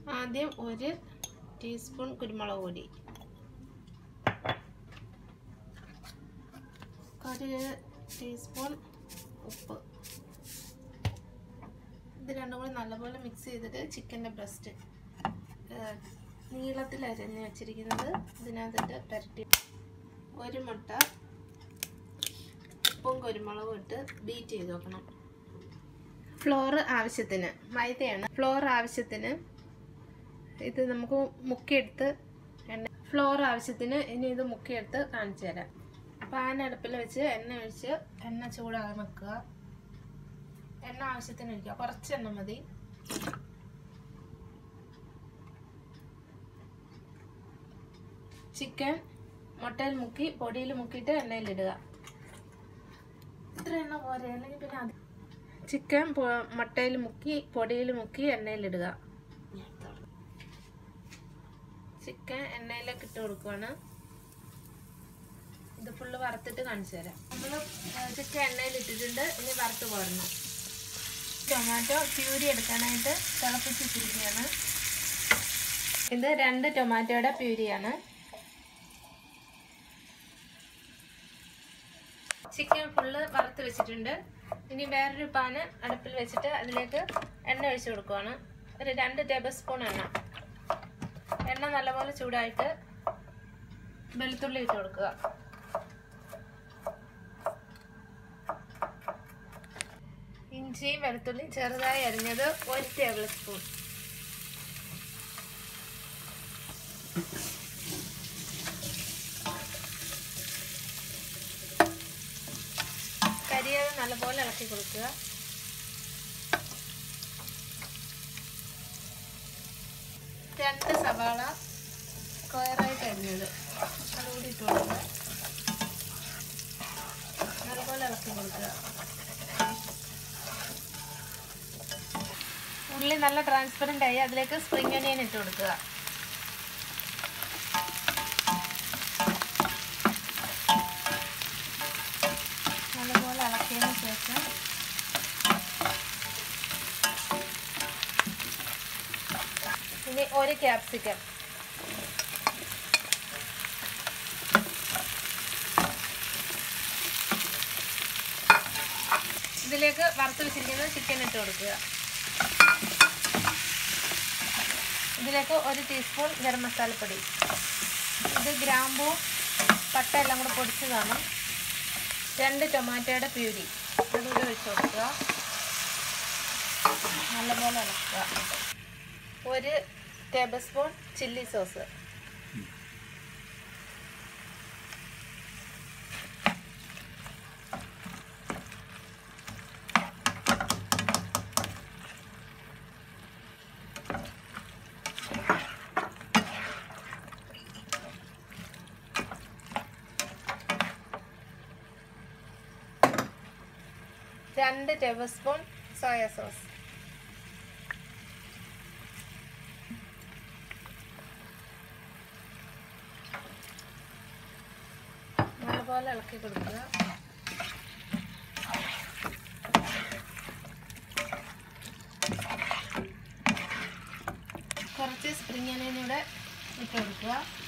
ആദ്യം ഒരു ടീസ്പൂൺ കുരുമുളക് പൊടി ഒരു ടീസ്പൂൺ ഉപ്പ് ഇത് രണ്ടും കൂടി നല്ലപോലെ മിക്സ് ചെയ്തിട്ട് ചിക്കൻ്റെ ബ്രസ്റ്റ് നീളത്തിൽ അരിഞ്ഞ് വെച്ചിരിക്കുന്നത് ഇതിനകത്തിട്ട് പുരട്ടി ഒരു മുട്ട ഉപ്പും കുരുമുളകും ഇട്ട് ബീറ്റ് ചെയ്ത് വെക്കണം ഫ്ലോർ ആവശ്യത്തിന് മൈദയാണ് ഫ്ലോർ ആവശ്യത്തിന് ഇത് നമുക്ക് മുക്കിയെടുത്ത് എണ്ണ ഫ്ലോർ ആവശ്യത്തിന് ഇനി ഇത് മുക്കിയെടുത്ത് കാണിച്ചു തരാം പാൻ അടുപ്പിൽ വെച്ച് എണ്ണ ഒഴിച്ച് എണ്ണ ചൂടാകാൻ വെക്കുക എണ്ണ ആവശ്യത്തിന് ഒഴിക്കുക കുറച്ച് എണ്ണ മതി ചിക്കൻ മുട്ടയിൽ മുക്കി പൊടിയിൽ മുക്കിയിട്ട് എണ്ണയിലിടുക ഇത്ര എണ്ണ പോരെ അല്ലെങ്കിൽ പിന്നെ അത് ചിക്കൻ മുട്ടയിൽ മുക്കി പൊടിയിൽ മുക്കി എണ്ണയിലിടുക ചിക്കൻ എണ്ണയിലേക്ക് ഇട്ട് കൊടുക്കുവാണ് ഇത് ഫുള്ള് വറുത്തിട്ട് കാണിച്ചു തരാം നമ്മൾ ചിക്കൻ എണ്ണയിൽ ഇട്ടിട്ടുണ്ട് ഇനി വറുത്ത് പോരണം ടൊമാറ്റോ പ്യൂരി എടുക്കാനായിട്ട് തിളപ്പിച്ചിട്ടിരിക്കുകയാണ് ഇത് രണ്ട് ടൊമാറ്റോയുടെ പ്യൂരിയാണ് ചിക്കൻ ഫുള്ള് വറുത്ത് വെച്ചിട്ടുണ്ട് ഇനി വേറൊരു പാന് അടുപ്പിൽ വെച്ചിട്ട് അതിലേക്ക് എണ്ണ ഒഴിച്ച് കൊടുക്കുവാണ് ഒരു രണ്ട് ടേബിൾ സ്പൂൺ എണ്ണ എണ്ണ നല്ലപോലെ ചൂടായിട്ട് വെളുത്തുള്ളി ഇട്ട് കൊടുക്കുക ഇഞ്ചി വെളുത്തുള്ളി ചെറുതായി അരിഞ്ഞത് ഒരു ടേബിൾ സ്പൂൺ കരിയത് നല്ലപോലെ ഇളക്കി കൊടുക്കുക രണ്ട് സവാള സ്ക്വയറായിട്ട് അരിഞ്ഞത് അതുകൂടി ഇട്ട് കൊടുക്കുക നല്ലപോലെ ഇളക്കി കൊടുക്കുക ഉള്ളി നല്ല ട്രാൻസ്പെറൻ്റ് ആയി അതിലേക്ക് സ്പ്രിംഗ് ഒനിയൻ ഇട്ട് കൊടുക്കുക നല്ലപോലെ ഇളക്കിയതിന് ശേഷം ഇനി ഒരു ക്യാപ്സിക്കം ഇതിലേക്ക് വറുത്ത് വെച്ചിരിക്കുന്ന ചിക്കൻ ഇട്ട് കൊടുക്കുക ഇതിലേക്ക് ഒരു ടീസ്പൂൺ ഗരം മസാലപ്പൊടി ഇത് ഗ്രാമ്പൂ പട്ട എല്ലാം കൂടെ പൊടിച്ചതാണ് രണ്ട് ടൊമാറ്റോയുടെ പ്യൂരി അതുകൂടി ഒഴിച്ച് കൊടുക്കുക നല്ലപോലെ ഇളക്കുക ഒരു ടേബിൾ സ്പൂൺ ചില്ലി സോസ് രണ്ട് ടേബിൾ സ്പൂൺ സോയ സോസ് നല്ലപോലെ ഇളക്കി കൊടുക്കുക കുറച്ച് സ്പ്രിംഗ് അനിയനൂടെ ഇട്ട് കൊടുക്കുക